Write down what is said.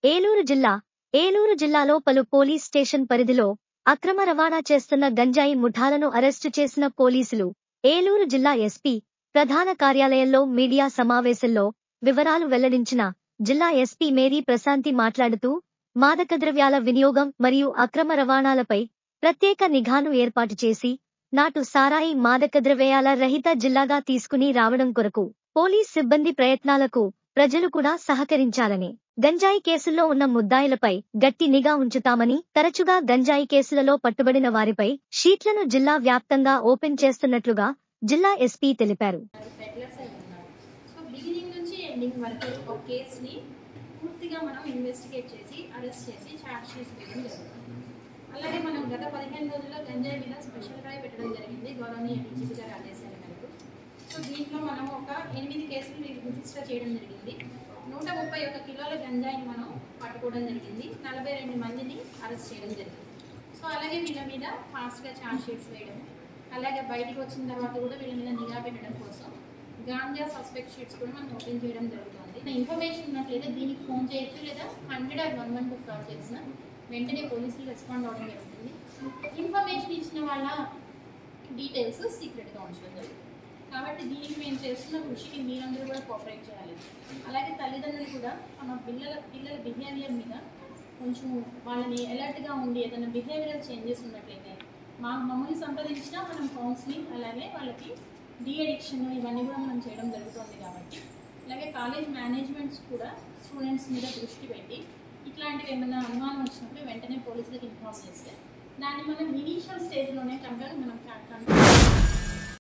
ఏలూరు జిల్లా ఏలూరు జిల్లాలో పలు పోలీస్ స్టేషన్ పరిధిలో అక్రమ రవాణా చేస్తున్న గంజాయి ముఠాలను అరెస్టు చేసిన పోలీసులు ఏలూరు జిల్లా ఎస్పీ ప్రధాన కార్యాలయంలో మీడియా సమావేశంలో వివరాలు వెల్లడించిన జిల్లా ఎస్పీ మేరీ ప్రశాంతి మాట్లాడుతూ మాదకద్రవ్యాల వినియోగం మరియు అక్రమ రవాణాలపై ప్రత్యేక నిఘాను ఏర్పాటు చేసి నాటు సారాయి మాదకద్రవ్యాల రహిత జిల్లాగా తీసుకుని రావడం కొరకు పోలీస్ సిబ్బంది ప్రయత్నాలకు ప్రజలు కూడా సహకరించాలని గంజాయి కేసుల్లో ఉన్న ముద్దాయిలపై గట్టి నిఘా ఉంచుతామని తరచుగా గంజాయి కేసులలో పట్టుబడిన వారిపై షీట్లను జిల్లా వ్యాప్తంగా ఓపెన్ చేస్తున్నట్లుగా జిల్లా ఎస్పీ తెలిపారు పెడ్లర్స్ అయి ఉన్నారు సో బిగినింగ్ నుంచి ఎండింగ్ వరకు ఒక కేసుని పూర్తిగా మనం ఇన్వెస్టిగేట్ చేసి అరెస్ట్ చేసి ఛార్జ్ షీట్స్ వేయడం జరుగుతుంది అలాగే మనం గత పదిహేను రోజుల్లో గంజాయి మీద స్పెషల్ డ్రైవ్ పెట్టడం జరిగింది గౌరవనీయ డీజీపీ గారి ఆదేశాల మేరకు సో దీంట్లో మనం ఒక ఎనిమిది కేసులు రిజిస్టర్ చేయడం జరిగింది నూట ముప్పై ఒక్క కిలోల గంజాయిని మనం పట్టుకోవడం జరిగింది నలభై రెండు మందిని అరెస్ట్ చేయడం జరిగింది సో అలాగే వీళ్ళ మీద ఫాస్ట్గా ఛార్జ్ షీట్స్ వేయడం అలాగే బయటికి వచ్చిన తర్వాత కూడా వీళ్ళ మీద నిఘా పెట్టడం కోసం గాంజా సస్పెక్ట్ షీట్స్ కూడా మనం ఓపెన్ చేయడం జరుగుతుంది ఇన్ఫర్మేషన్ ఉన్నట్లయితే దీనికి ఫోన్ చేయొచ్చు లేదా hundred or one one two call చేసిన వెంటనే పోలీసులు రెస్పాండ్ అవ్వడం జరుగుతుంది ఇన్ఫర్మేషన్ ఇచ్చిన వాళ్ళ డీటెయిల్స్ సీక్రెట్గా ఉంచడం జరుగుతుంది కాబట్టి దీనికి మేము చేస్తున్న కృషికి మీరందరూ కూడా కోఆపరేట్ చేయాలి అలాగే తల్లిదండ్రులు కూడా తమ పిల్లల పిల్లల బిహేవియర్ మీద కొంచెం వాళ్ళని అలర్ట్గా ఉండి ఏదైనా బిహేవియరల్ చేంజెస్ ఉన్నట్లయితే మా మమ్మల్ని సంప్రదించినా మనం కౌన్సిలింగ్ అలాగే వాళ్ళకి డీ అడిక్షన్ ఇవన్నీ కూడా మనం చేయడం జరుగుతుంది కాబట్టి అలాగే కాలేజ్ మేనేజ్మెంట్స్ కూడా స్టూడెంట్స్ మీద దృష్టి పెట్టి ఇట్లాంటివి ఏమైనా అనుమానం వచ్చినప్పుడు వెంటనే పోలీసులకు ఇన్ఫార్మ్ చేస్తే దాన్ని మనం ఇనీషియల్ స్టేజ్లోనే కనుక మనం